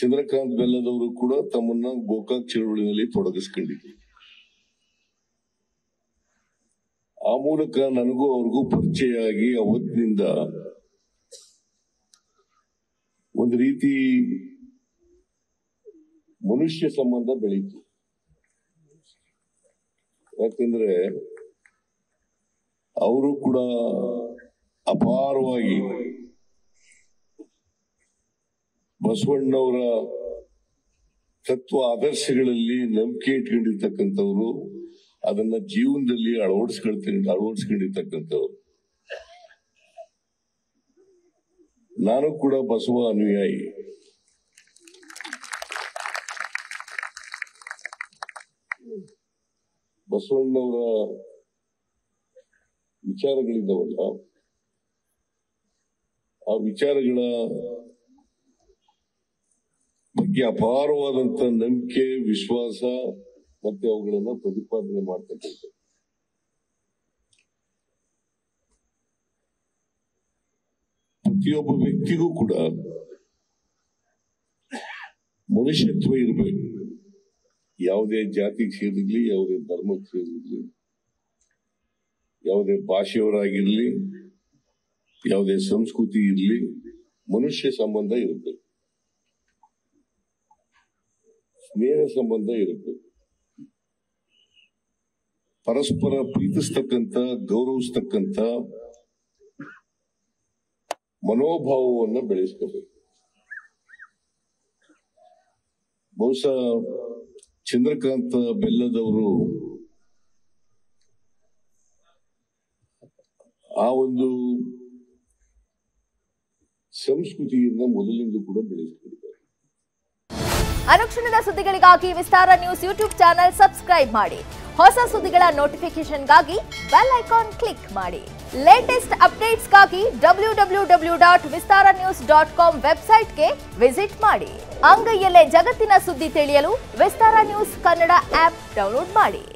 ಚಂದ್ರಕಾಂತ್ ಬೆಲ್ಲದವರು ಕೂಡ ತಮ್ಮನ್ನ ಗೋಕಾಕ್ ಚಳವಳಿನಲ್ಲಿ ತೊಡಗಿಸ್ಕೊಂಡಿದ್ರು ಆ ಮೂಲಕ ನನಗೂ ಅವ್ರಿಗೂ ಪರಿಚಯ ಆಗಿ ಅವತ್ತಿನಿಂದ ಒಂದು ರೀತಿ ಮನುಷ್ಯ ಸಂಬಂಧ ಬೆಳೀತು ಯಾಕಂದ್ರೆ ಅವರು ಕೂಡ ಅಪಾರವಾಗಿ ಬಸವಣ್ಣವರ ತತ್ವ ಆದರ್ಶಗಳಲ್ಲಿ ನಂಬಿಕೆ ಇಟ್ಕೊಂಡಿರ್ತಕ್ಕಂಥವ್ರು ಅದನ್ನ ಜೀವನದಲ್ಲಿ ಅಳವಡಿಸ್ಕೊಳ್ತೀನಿ ಅಳವಡಿಸ್ಕೊಂಡಿರ್ತಕ್ಕಂಥವ್ರು ನಾನು ಕೂಡ ಬಸವ ಅನುಯಾಯಿ ಬಸವಣ್ಣವರ ವಿಚಾರಗಳಿದ್ದಾವಲ್ಲ ಆ ವಿಚಾರಗಳ ಬಗ್ಗೆ ಅಪಾರವಾದಂತ ನಂಬಿಕೆ ವಿಶ್ವಾಸ ಮತ್ತೆ ಅವುಗಳನ್ನ ಪ್ರತಿಪಾದನೆ ಮಾಡ್ತಕ್ಕಂಥ ಪ್ರತಿಯೊಬ್ಬ ವ್ಯಕ್ತಿಗೂ ಕೂಡ ಮನುಷ್ಯತ್ವ ಇರಬೇಕು ಯಾವುದೇ ಜಾತಿಗೆ ಸೇರಿರ್ಲಿ ಯಾವುದೇ ಧರ್ಮಕ್ಕೆ ಸೇರಿರ್ಲಿ ಯಾವುದೇ ಭಾಷೆಯವರಾಗಿರ್ಲಿ ಯಾವುದೇ ಸಂಸ್ಕೃತಿ ಇರಲಿ ಮನುಷ್ಯ ಸಂಬಂಧ ಇರಬೇಕು ಸ್ನೇಹ ಸಂಬಂಧ ಇರಬೇಕು ಪರಸ್ಪರ ಪ್ರೀತಿಸ್ತಕ್ಕಂಥ ಗೌರವಿಸ್ತಕ್ಕಂಥ ಮನೋಭಾವವನ್ನು ಬೆಳೆಸ್ಕೋಬೇಕು ಬಹುಶಃ ಚಂದ್ರಕಾಂತ ಬೆಲ್ಲದವರು ಆ ಒಂದು ಸಂಸ್ಕೃತಿಯನ್ನ ಮೊದಲಿಂದ ಕೂಡ ಬೆಳೆಸ್ಕೊಂಡಿದ್ದಾರೆ ಅನುಕ್ಷಣದ ಸುದ್ದಿಗಳಿಗಾಗಿ Vistara news YouTube channel subscribe ಮಾಡಿ ಹೊಸ ಸುದ್ದಿಗಳ ನೋಟಿಫಿಕೇಶನ್ಗಾಗಿ ಬೆಲ್ ಐಕಾನ್ ಕ್ಲಿಕ್ ಮಾಡಿ ಲೇಟೆಸ್ಟ್ ಅಪ್ಡೇಟ್ಸ್ಗಾಗಿ W W W dot Vistara news dot com ವೆಬ್ಸೈಟ್ಗೆ ವಿಸಿಟ್ ಮಾಡಿ ಅಂಗೈಯಲ್ಲೇ ಜಗತ್ತಿನ ಸುದ್ದಿ ತಿಳಿಯಲು Vistara news Kannada app download ಮಾಡಿ